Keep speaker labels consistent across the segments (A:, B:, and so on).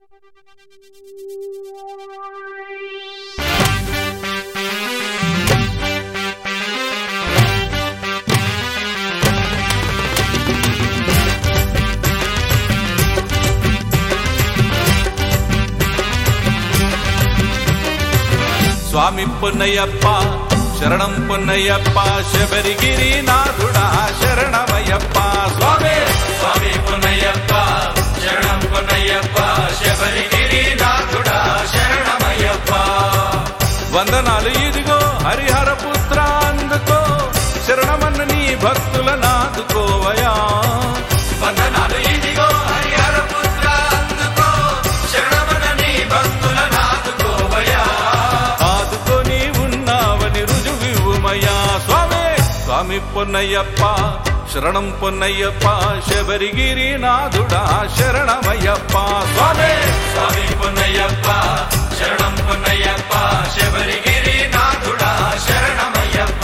A: స్వామి పొన్నయ్యప్ప శరణం పొన్నయ్యప్ప శబరిగిరి నాథుడా శరణమయ్యప్ప స్వామి స్వామి పొన్నయ్యప్ప శరణం పొన్నయ్యప్ప శబరిగిరి నాథుడా శరణమయ్యప్ప వందనాలు ఇదిగో హరిహర పుత్ర అందుకో శరణమన్న నీ భక్తుల నాదుకోవయా వందనాలు ఇదిగో హరిహర పుత్ర అందుకో శరణమన్న నీ భక్తుల నాదుకోవయా ఆదుకొని ఉన్నావని రుజువివ్వుమయ్యా స్వామి స్వామి పొన్నయ్యప్ప శరణం పొన్నయ్యప్ప శబరిగిరి నాథుడా శరణమయ్యప్ప స్వామి స్వామి పొన్నయ్యప్ప శరణం పొన్నయ్యప్ప శబరిగిరి నాథుడా శరణమయ్యప్ప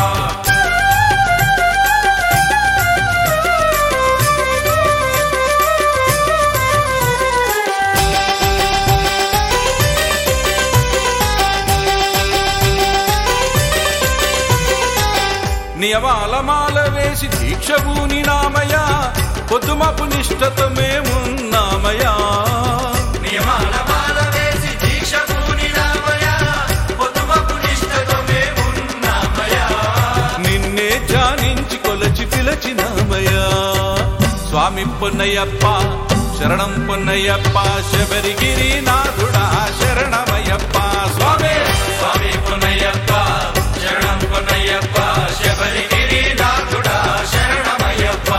A: నియమాల మాల వేసి దీక్ష భూని నామయా పొద్దుమపు నిష్టత మేమున్నామయా నియమాల మాల వేసి దీక్ష భూని నామయా పొద్దుమపు నిష్టత మేమున్నామయా నిన్నే ధ్యానించి కొలచి పిలచినామయా స్వామి పొన్నయ్యప్ప శరణం పొన్నయ్యప్ప శబరిగిరి నాథుడా శరణమయ్యప్ప స్వామి స్వామి పొన్నయ్యప్ప శరణం పొన్నయ్యప్ప శబరిగిరి నాథుడా శరణమయ్యప్ప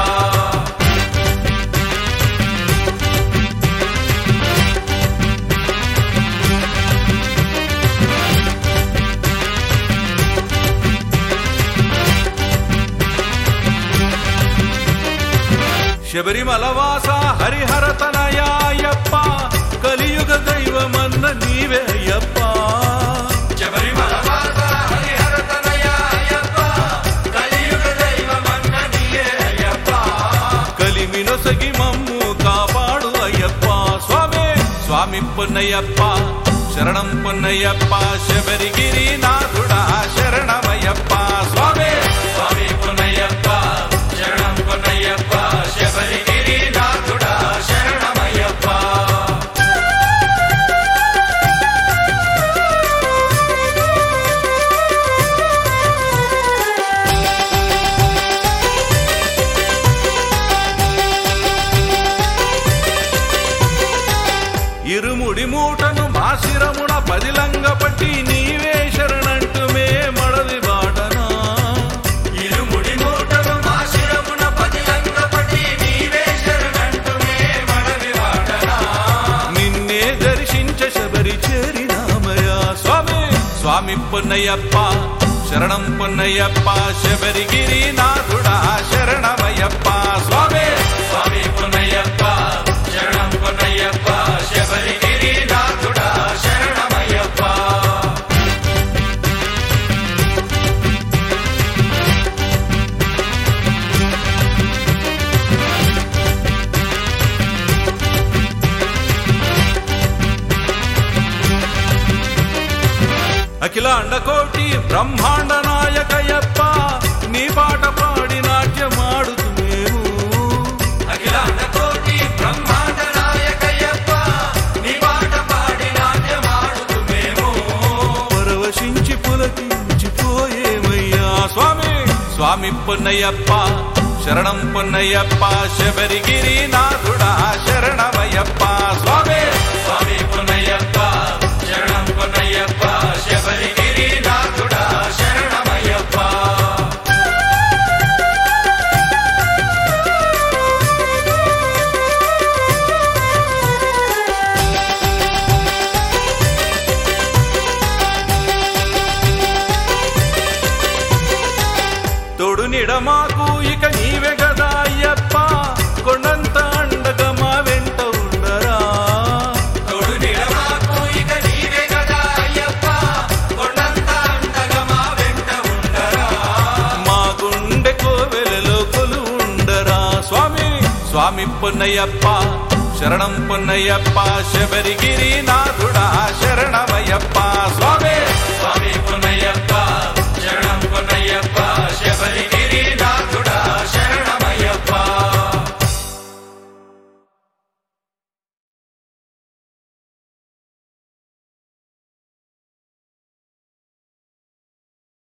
A: శబరిమల వాస హరిహర తనయాయప్ప కలియుగ దైవమన్న నీవే అయ్యప్ప శబరిమల వాస హరిహర తనయాయప్ప కలియుగ దైవమన్న నీవే అయ్యప్ప కలిమినొసగి మమ్ము కాపాడు అయ్యప్ప స్వామి స్వామి పొన్నయ్యప్ప శరణం పొన్నయ్యప్ప శబరిగిరి నాథుడా శరణమయ్యప్ప స్వామి స్వామి పొన్నయ్యప్ప శరణం పొన్నయ్యప్ప శబరిగిరి నాథుడా శరణమయ్యప్ప ఇరుముడి మూటను మా శిరమున పదిలంగ పట్టి నీవే శరణంటు మే మడది బాటనా ఇరుముడి మూటను మా శిరమున పదిలంగ పట్టి నీవే శరణంటు మే మడది బాటనా నిన్నే దర్శించ శబరి చేరినామయా స్వామి స్వామి పొన్నయ్యప్ప శరణం పొన్నయ్యప్ప శబరిగిరి నాథుడా శరణమయ్యప్ప స్వామి స్వామి పొన్నయ్యప్ప శరణం పొన్నయ్యప్ప శబరిగిరి నాథుడా శరణమయ్యప్ప అఖిలాండ కోటి బ్రహ్మాండ నాయకయప్ప నీ పాట పాడి నాట్యమాడుతు మేము అఖిలాండ కోటి బ్రహ్మాండ నాయకయప్ప నీ పాట పాడి నాట్యమాడుతు మేము పరవశించి పులకించిపోయేమయ్యా స్వామి స్వామి పొన్నయ్యప్ప శరణం పొన్నయ్యప్ప శబరిగిరి నాథుడా శరణమయ్యప్ప స్వామి స్వామి పొన్నయ్యప్ప శరణం పొన్నయ్యప్ప శబరిగిరి నాథుడా శరణమయ్యప్ప తోడు నిడమాకు ఇక నీవే గదా అయ్యప్ప కొండంత అండగా మా వెంట ఉండరా తోడు నిడమాకు ఇక నీవే గదా అయ్యప్ప కొండంత అండగా మా వెంట ఉండరా మా గుండె కోవెలలో కొలు ఉండరా స్వామి స్వామి పొన్నయ్యప్ప శరణం పొన్నయ్యప్ప శబరిగిరి నాథుడా శరణమయ్యప్ప స్వామి